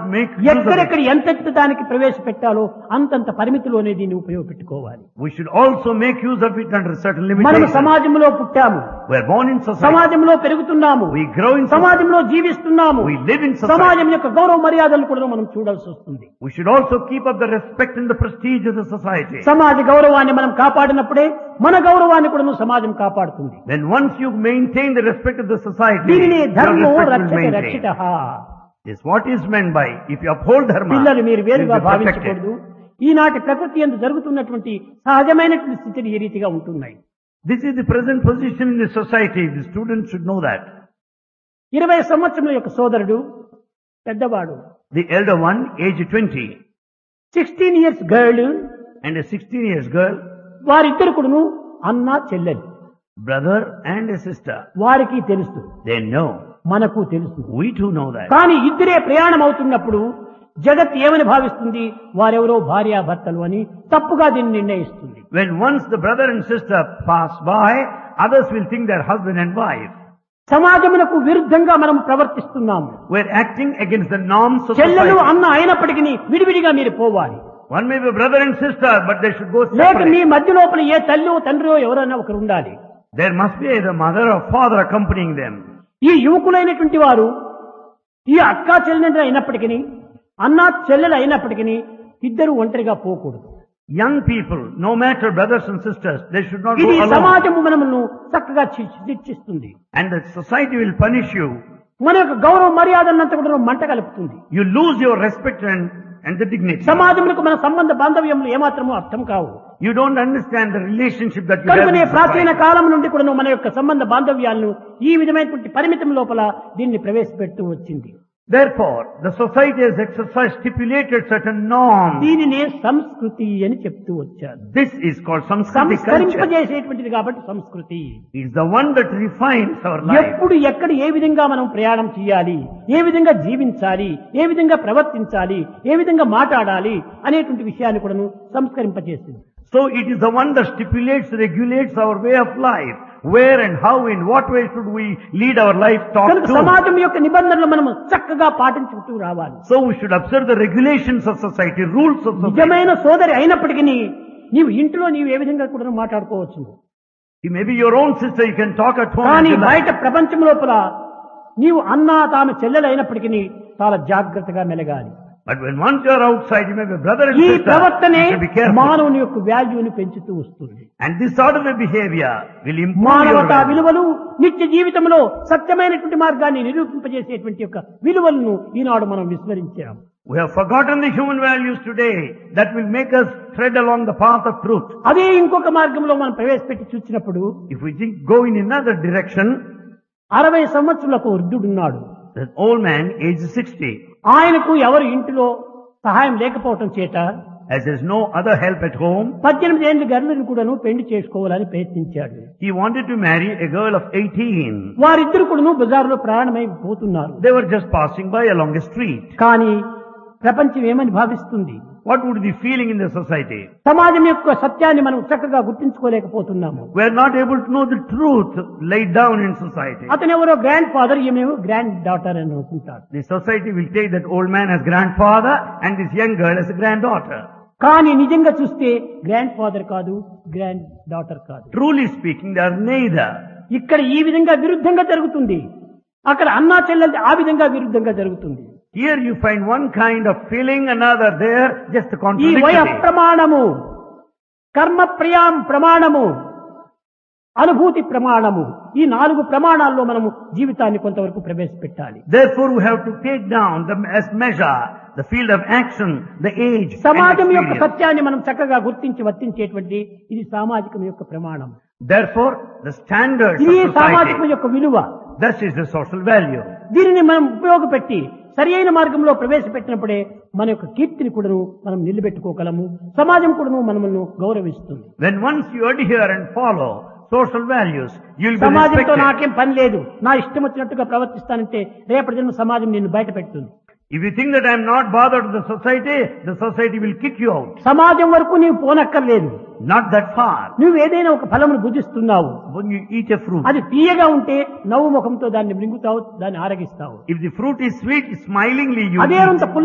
make use of it. ఎక్కడెక్కడ ఎంతెంత దానికి ప్రవేశపెట్టాలో అంతంత పరిమితిలోనే దీన్ని ఉపయోగపెట్టుకోవాలి We should also make use of it under certain మనం limitations. సమాజంలో పుట్టాము We are born in society. సమాజంలో పెరుగుతున్నాము We grow in society. సమాజంలో జీవిస్తున్నాము We live in society. సమాజం యొక్క గౌరవ మర్యాదలు కూడా మనం చూడాల్సి వస్తుంది We should also keep up the respect and the prestige of the society. సమాజ గౌరవాన్ని మనం కాపాడినప్పుడే మన గౌరవాన్ని కూడా సమాజం కాపాడుతుంది Then once you maintain the respect of the society, దీనిని your ధర్మో respect will రక్షక maintain. Rakshita Is what is meant by if you uphold dharma, పిల్లలు మీరు you will వేరుగా be protected. భావించకూడదు ఈనాటి ప్రకృతి ఎందు జరుగుతున్నటువంటి సహజమైనటువంటి స్థితిని ఈ రీతిగా ఉంటున్నాయి This is the present position in the society. The students should know that. ఇరవై సంవత్సరముల యొక్క సోదరుడు పెద్దవాడు The elder one, age 20, sixteen years girl and a 16 years girl, వారిద్దరు కూడాను అన్న చెల్లెలు brother and a sister. వారికి తెలుసు They know. మనకు తెలుసు We too know that. కానీ ఇద్దరే ప్రయాణం అవుతున్నప్పుడు జగత్ ఏమని భావిస్తుంది వారెవరో భార్యాభర్తలు అని తప్పుగా దీన్ని నిర్ణయిస్తుంది When once the brother and sister pass by, others will think they're husband and wife. సమాజమునకు విరుద్ధంగా మనం ప్రవర్తిస్తున్నాము We're acting against the norms of చెల్లెలు society. అన్న అయినప్పటికీ విడివిడిగా మీరు పోవాలి One may be brother and sister, but they should go లేక మీ separate. మధ్య లోపల ఏ తల్లి తండ్రి ఎవరైనా ఒకరు ఉండాలి There must be either mother or father accompanying them. ఈ యువకులైనటువంటి వారు ఈ అక్క చెల్లెలు అయినప్పటికీ అన్న చెల్లెలు అయినప్పటికీ ఇద్దరు ఒంటరిగా పోకూడదు Young people, no matter brothers and sisters, they should not ఇది go alone. సమాజము మనమును చక్కగా శి- శిక్షిస్తుంది And the society will punish you. మన యొక్క గౌరవ మర్యాదలంతా కూడా మంట కలుపుతుంది You lose your respect and, and the dignity. సమాజములకు మన సంబంధ బాంధవ్యములు ఏమాత్రమూ అర్థం కావు You don't understand the relationship that you have కనుకనే in ప్రాచీన society. కాలం నుండి కూడా మన యొక్క సంబంధ బాంధవ్యాలను ఈ విధమైనటువంటి పరిమితం లోపల దీన్ని ప్రవేశపెడుతూ వచ్చింది Therefore, the society has exercised stipulated certain norms. దీనినే సంస్కృతి అని చెప్తూ వచ్చారు This is called Samskriti culture. సంస్కరింపజేసేటువంటిది కాబట్టి సంస్కృతి It's the one that refines our life. ఎప్పుడు ఎక్కడ ఏ విధంగా మనం ప్రయాణం చేయాలి ఏ విధంగా జీవించాలి ఏ విధంగా ప్రవర్తించాలి ఏ విధంగా మాట్లాడాలి అనేటువంటి విషయాన్ని కూడాను సంస్కరింపజేసింది So it is the one that stipulates, regulates our way of life. Where and how, in what way should we lead our life, talk కనుక to. సమాజం యొక్క నిబంధనలు మనం చక్కగా పాటించుకుంటూ రావాలి So we should observe the regulations of society, rules of society. నిజమైన సోదరి అయినప్పటికీ నీవు ఇంట్లో నీవు ఏ విధంగా కూడా మాట్లాడుకోవచ్చు You may be your own sister, you can talk at home. కానీ as you like. బయట ప్రపంచం లోపల నీవు అన్న తామె చెల్లెలు అయినప్పటికీ చాలా జాగ్రత్తగా మెలగాలి But when once you are outside, you may be brother and ఈ sister. ప్రవర్తనే You should be careful. మానవుని యొక్క వాల్యూని పెంచుతూ వస్తుంది And this sort of a behavior will improve your మానవతా value. విలువలు నిత్య జీవితంలో సత్యమైనటువంటి మార్గాన్ని నిరూపింపజేసేటువంటి యొక్క విలువలను ఈనాడు మనం విస్మరించాం We have forgotten the human values today that will make us tread along the path of truth. అదే ఇంకొక మార్గంలో మనం ప్రవేశపెట్టి చూసినప్పుడు If we think, go in another direction, అరవై సంవత్సరాలకు వృద్ధుడున్నాడు that old man, age 60, ఆయనకు ఎవరు ఇంటిలో సహాయం లేకపోవటం చేత as there's no other help at home, పద్దెనిమిది ఏళ్ళు గర్లను కూడాను పెళ్లి చేసుకోవాలని ప్రయత్నించాడు he wanted to marry a girl of 18. వారిద్దరు కూడాను బజారులో ప్రయాణమై పోతున్నారు They were just passing by along a street. కానీ ప్రపంచం ఏమని భావిస్తుంది What would be feeling in the society? సమాజం యొక్క సత్యాన్ని మనం చక్కగా గుర్తించుకోలేకపోతున్నాము We are not able to know the truth laid down in society. అతను ఎవరో గ్రాండ్ ఫాదర్ ఈమెమో గ్రాండ్ డాటర్ అని అనుకుంటాడు The society will take that old man as grandfather and this young girl as a granddaughter. కానీ నిజంగా చూస్తే grandfather కాదు granddaughter కాదు Truly speaking, they are neither. ఇక్కడ ఈ విధంగా విరుద్ధంగా జరుగుతుంది అక్కడ అన్నా చెల్లెలు ఆ విధంగా విరుద్ధంగా జరుగుతుంది Here you find one kind of feeling, another there, just a ఈ వయ contradiction. ప్రమాణము కర్మ ప్రియాం ప్రమాణము అనుభూతి ప్రమాణము ఈ నాలుగు ప్రమాణాల్లో మనము జీవితాన్ని కొంతవరకు ప్రవేశపెట్టాలి Therefore, we have to take down the, as measure the field of action, the age, and సమాజం యొక్క experience. సత్యాన్ని మనం చక్కగా గుర్తించి వర్తించేటువంటి ఇది సామాజికం యొక్క ప్రమాణం Therefore, the standards ఇది of సామాజికం society, యొక్క విలువ that is the social value. దీనిని మనం ఉపయోగపెట్టి సరి అయిన మార్గంలో ప్రవేశపెట్టినప్పుడే మన యొక్క కీర్తిని కూడాను మనం నిలబెట్టుకోగలము సమాజం కూడాను మనల్ని గౌరవిస్తుంది When once you adhere and follow social values, you will be సమాజంతో respected. నాకేం పని లేదు నా ఇష్టం వచ్చినట్టుగా ప్రవర్తిస్తానంటే రేపటి దిన సమాజం నిన్ను బయట పెడుతుంది If you think that I am not bothered with the society, the society will kick you out. సమాజం వరకు నీవు పోనక్కర్లేదు Not that far. నువ్వు ఏదైనా ఒక ఫలమును భుజిస్తున్నావు When you eat a fruit, అది తీయగా ఉంటే నవ్వు ముఖంతో దాన్ని మృంగుతావు దాన్ని ఆరగిస్తావు if the fruit is sweet, smilingly you అదే eat. అంత